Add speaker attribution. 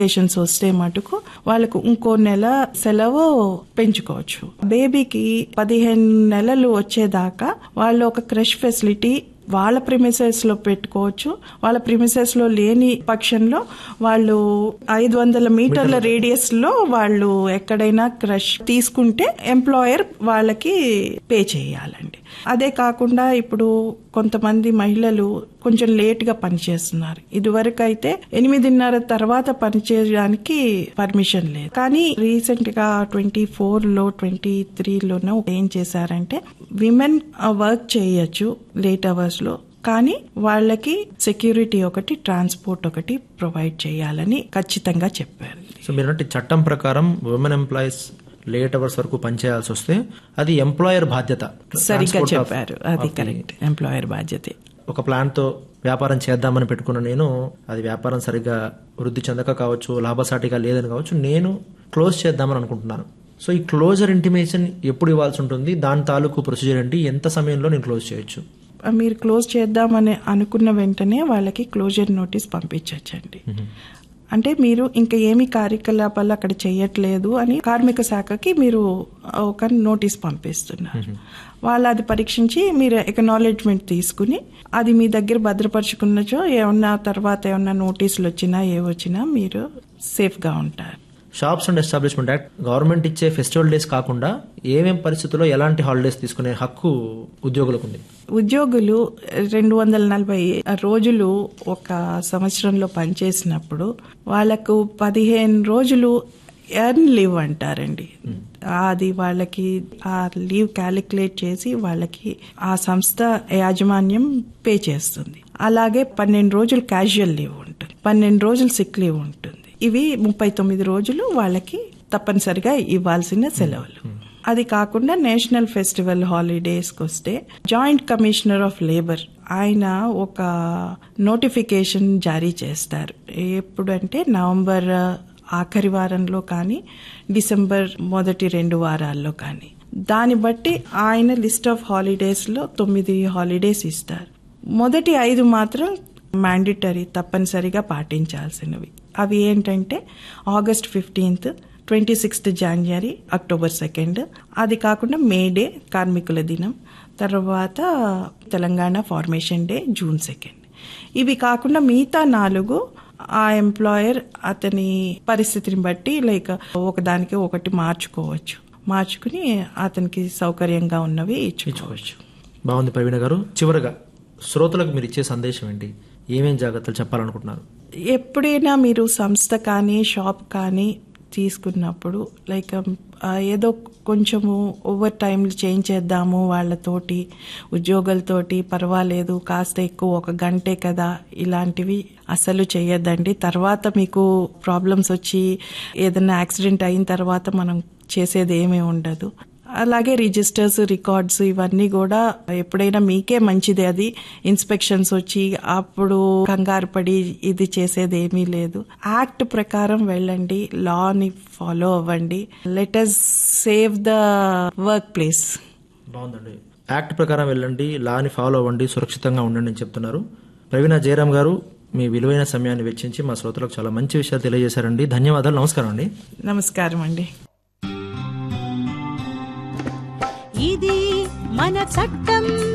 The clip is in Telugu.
Speaker 1: పేషెంట్స్ వస్తే మటుకు వాళ్ళకు ఇంకో నెల సెలవు పెంచుకోవచ్చు బేబీకి పదిహేను నెలలు వచ్చేదాకా వాళ్ళు ఒక క్రష్ ఫెసిలిటీ వాళ్ళ ప్రిమిసెస్ లో పెట్టుకోవచ్చు వాళ్ళ ప్రిమిసెస్ లో లేని పక్షంలో వాళ్ళు ఐదు వందల మీటర్ల రేడియస్ లో వాళ్ళు ఎక్కడైనా క్రష్ తీసుకుంటే ఎంప్లాయర్ వాళ్ళకి పే చేయాలండి అదే కాకుండా ఇప్పుడు కొంతమంది మహిళలు కొంచెం లేట్ గా పనిచేస్తున్నారు ఇదివరకు అయితే ఎనిమిదిన్నర తర్వాత పనిచేయడానికి పర్మిషన్ లేదు కానీ రీసెంట్ గా ట్వంటీ ఫోర్ లో ట్వంటీ త్రీ లోనో ఏం చేశారంటే విమెన్ వర్క్ చేయొచ్చు లేట్ అవర్స్ లో కానీ వాళ్ళకి సెక్యూరిటీ ఒకటి ట్రాన్స్పోర్ట్ ఒకటి ప్రొవైడ్ చేయాలని ఖచ్చితంగా చెప్పారు
Speaker 2: సో మీరంటే చట్టం ప్రకారం ఉమెన్ ఎంప్లాయీస్ లేట్ అవర్స్ వరకు పనిచేయాల్సి వస్తే అది ఎంప్లాయర్ బాధ్యత
Speaker 1: సరిగ్గా
Speaker 2: Transport of-
Speaker 1: చెప్పారు అది
Speaker 2: of the-
Speaker 1: కరెక్ట్ ఎంప్లాయర్ బాధ్యతే
Speaker 2: ఒక ప్లాన్ తో వ్యాపారం చేద్దామని పెట్టుకున్న నేను అది వ్యాపారం సరిగ్గా వృద్ధి చెందక కావచ్చు లాభసాటిగా లేదని కావచ్చు నేను క్లోజ్ చేద్దామని అనుకుంటున్నాను సో ఈ క్లోజర్ ఇంటిమేషన్ ఎప్పుడు ఇవ్వాల్సి ఉంటుంది దాని తాలూకు ప్రొసీజర్ ఏంటి ఎంత సమయంలో నేను క్లోజ్ చేయొచ్చు
Speaker 1: మీరు క్లోజ్ చేద్దామని అనుకున్న వెంటనే వాళ్ళకి క్లోజర్ నోటీస్ పంపించచ్చండి అంటే మీరు ఇంకా ఏమి కార్యకలాపాలు అక్కడ చేయట్లేదు అని కార్మిక శాఖకి మీరు ఒక నోటీస్ పంపిస్తున్నారు వాళ్ళు అది పరీక్షించి మీరు ఎకనాలెడ్జ్మెంట్ తీసుకుని అది మీ దగ్గర భద్రపరుచుకున్నచో ఏమన్నా తర్వాత ఏమన్నా నోటీసులు వచ్చినా ఏ వచ్చినా మీరు సేఫ్గా ఉంటారు
Speaker 2: shops and establishment act government ఇచ్చే ఫెస్టివల్ డేస్ కాకుండా ఏమేం పరిస్థితుల్లో ఎలాంటి హాలిడేస్ తీసుకునే హక్కు ఉద్యోగులకు ఉంది
Speaker 1: ఉద్యోగులు రెండు వందల నలభై రోజులు ఒక సంవత్సరంలో పనిచేసినప్పుడు వాళ్ళకు పదిహేను రోజులు ఎర్న్ లీవ్ అంటారండి అది వాళ్ళకి ఆ లీవ్ క్యాలిక్యులేట్ చేసి వాళ్ళకి ఆ సంస్థ యాజమాన్యం పే చేస్తుంది అలాగే పన్నెండు రోజులు క్యాజువల్ లీవ్ ఉంటుంది పన్నెండు రోజులు సిక్ లీవ్ ఉంటుంది ఇవి ముప్పై తొమ్మిది రోజులు వాళ్ళకి తప్పనిసరిగా ఇవ్వాల్సిన సెలవులు అది కాకుండా నేషనల్ ఫెస్టివల్ హాలిడేస్కి వస్తే జాయింట్ కమిషనర్ ఆఫ్ లేబర్ ఆయన ఒక నోటిఫికేషన్ జారీ చేస్తారు ఎప్పుడంటే నవంబర్ ఆఖరి వారంలో కానీ డిసెంబర్ మొదటి రెండు వారాల్లో కానీ దాన్ని బట్టి ఆయన లిస్ట్ ఆఫ్ హాలిడేస్ లో తొమ్మిది హాలిడేస్ ఇస్తారు మొదటి ఐదు మాత్రం మ్యాండిటరీ తప్పనిసరిగా పాటించాల్సినవి అవి ఏంటంటే August fifteenth twenty sixth January October second అది కాకుండా మే డే కార్మికుల దినం తర్వాత Telangana formation day June second ఇవి కాకుండా మిగతా నాలుగు ఆ ఎంప్లాయర్ అతని పరిస్థితిని బట్టి లైక్ ఒకదానికి ఒకటి మార్చుకోవచ్చు మార్చుకుని అతనికి సౌకర్యంగా ఉన్నవి ఇచ్చుకోవచ్చు
Speaker 2: బాగుంది ప్రవీణ గారు చివరగా శ్రోతలకు మీరు ఇచ్చే సందేశం ఏంటి ఏమేం జాగ్రత్తలు చెప్పాలనుకుంటున్నారు
Speaker 1: ఎప్పుడైనా మీరు సంస్థ కానీ షాప్ కానీ తీసుకున్నప్పుడు లైక్ ఏదో కొంచెము ఓవర్ టైం చేంజ్ చేద్దాము వాళ్ళతోటి ఉద్యోగులతోటి పర్వాలేదు కాస్త ఎక్కువ ఒక గంటే కదా ఇలాంటివి అసలు చేయొద్దండి తర్వాత మీకు ప్రాబ్లమ్స్ వచ్చి ఏదైనా యాక్సిడెంట్ అయిన తర్వాత మనం చేసేది ఏమీ ఉండదు అలాగే రిజిస్టర్స్ రికార్డ్స్ ఇవన్నీ కూడా ఎప్పుడైనా మీకే మంచిది అది ఇన్స్పెక్షన్స్ వచ్చి అప్పుడు కంగారు పడి ఇది చేసేది ఏమీ లేదు యాక్ట్ ప్రకారం వెళ్ళండి లాని ఫాలో అవ్వండి let us save the workplace
Speaker 2: బాగుందండి యాక్ట్ ప్రకారం వెళ్ళండి లాని ఫాలో అవ్వండి సురక్షితంగా ఉండండి అని చెప్తున్నారు ప్రవీణ జయరామ్ గారు మీ విలువైన సమయాన్ని వెచ్చించి మా శ్రోతలకు చాలా మంచి విషయాలు తెలియజేశారండి ధన్యవాదాలు నమస్కారం అండి
Speaker 1: నమస్కారం అండి
Speaker 3: ఇది మన చట్టం